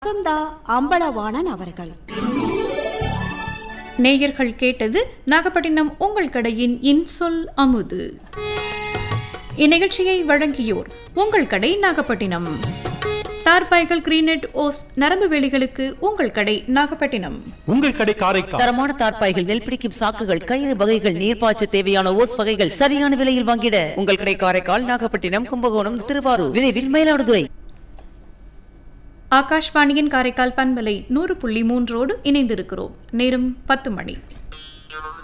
வசந்தா அம்பலவாணன் அவர்கள் நேயர்கள் கேட்டது நாகப்பட்டினம் உங்கள் கடையின் இன்சொல் அமுது இந்நிகழ்ச்சியை வழங்கியோர் உங்கள் கடை நாகப்பட்டினம் தார்பாய்கள் கிரீனெட் ஓஸ் நரம்பு வேலிகளுக்கு உங்கள் கடை நாகப்பட்டினம் உங்கள் கடை காரைக்கால் தரமான தார்ப்பாய்கள் நெல் பிடிக்கும் சாக்குகள் கயிறு வகைகள் நீர்ப்பாய்ச்ச தேவையான ஓஸ் வகைகள் சரியான விலையில் வாங்கிட உங்கள் கடை காரைக்கால் நாகப்பட்டினம் கும்பகோணம் திருவாரூர் விரைவில் மயிலாடுதுறை ஆகாஷ்வாணியின் காரைக்கால் பண்பலை நூறு புள்ளி மூன்றோடு இணைந்திருக்கிறோம் நேரம் பத்து மணி